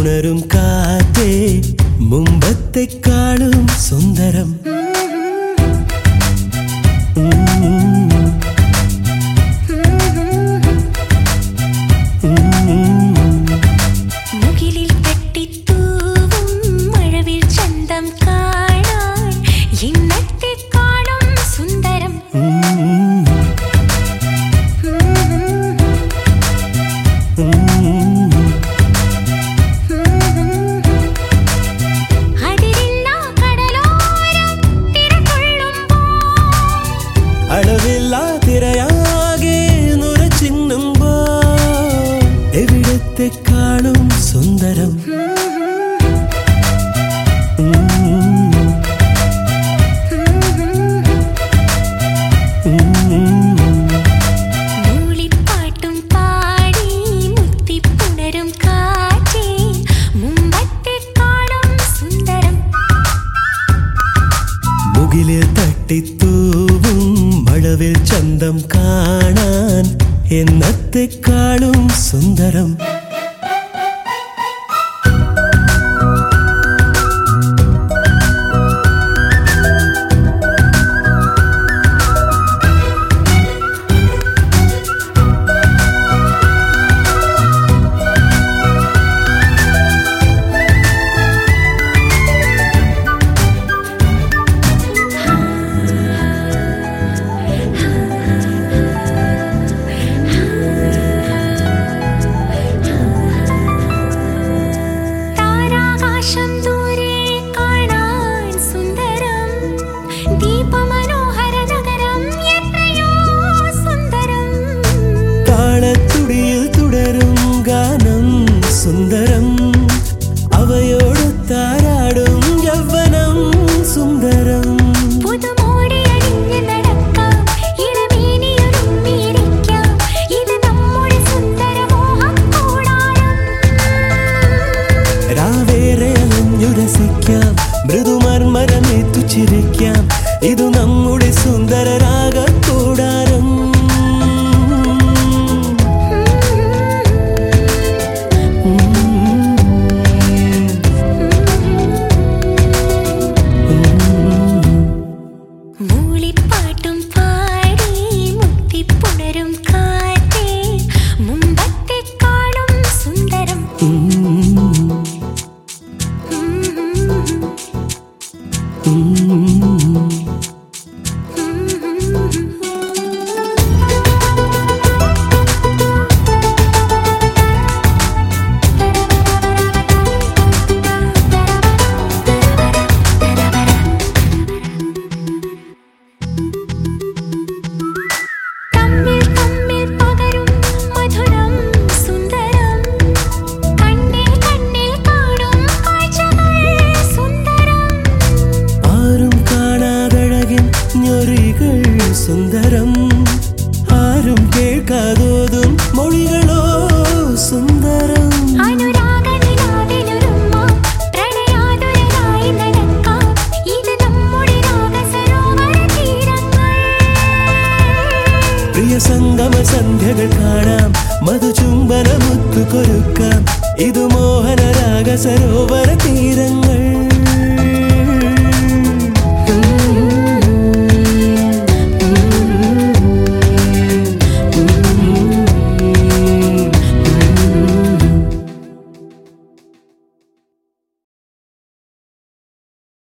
പുണരും കാറ്റേ മുമ്പത്തെക്കാളും സുന്ദരം മുകിലിൽ തട്ടിത്തൂവും മഴവിൽ ചന്തം കാണാൻ ഇന്നത്തെ കാണും സുന്ദരം അതിരില്ലാ കടലോരം തിരകൊള്ളുമ്പോൾ അളവില്ലാ തിരയാകെ നുരച്ചിന്നുമ്പോ എവിടത്തെക്കാളും സുന്ദരം മൂളിപ്പാട്ടും പാടി മുത്തിപ്പുണരും കാറ്റേ മുമ്പത്തെ കാണും സുന്ദരം മുകിലിൽ തട്ടിത്തൂവും മഴവിൽ ചന്തം കാണാൻ എന്നത്തെക്കാളും സുന്ദരം താരാകാശം ദൂരെ കാണാൻ സുന്ദരം ദീപമനോഹര നഗരം എത്രയോ സുന്ദരം താളത്തുടിയിൽ തുടരും ഗാനം സുന്ദരം അവയോട് താരാടും യൗവനം സുന്ദരം പുതുമോടി അണിഞ്ഞ് നടക്കാം ഇളമേനിയൊരുമ്മിയിരിക്കാം ഇത് നമ്മുടെ സുന്ദര മോഹക്കൂടാരം രാവേറെ അലഞ്ഞുരസിക്കാം മൃദുമർമരമേറ്റു ചിരിക്കാം ഇതു നമ്മുടെ സുന്ദര രാഗക്കൂടാരം മൂളിപ്പാട്ടും പാടി മുത്തിപ്പുണരും കാറ്റേ മുമ്പത്തെ കാണും സുന്ദരം തമ്മിൽ തമ്മിൽ പകരും മധുരം സുന്ദരം കണ്ണിൽ കണ്ണിൽ കാണും കാഴ്ചകൾ സുന്ദരം ആരും കാണാതഴകിൻ ഞൊറികൾ സുന്ദരം ആരും കേൾക്കാതോതും മൊഴികളോ സുന്ദരം അനുരാഗനിലാവിലൊരുമ്മാം പ്രണയാതുരനായി നടക്കാം ഇത് നമ്മുടെ രാഗസരോവര തീരങ്ങൾ പ്രിയ സംഗമ സന്ധ്യകൾ കാണാം മധുചുംബന മുത്തു കൊരുക്കാം ഇത് മോഹന രാഗ സരോവര തീരങ്ങൾ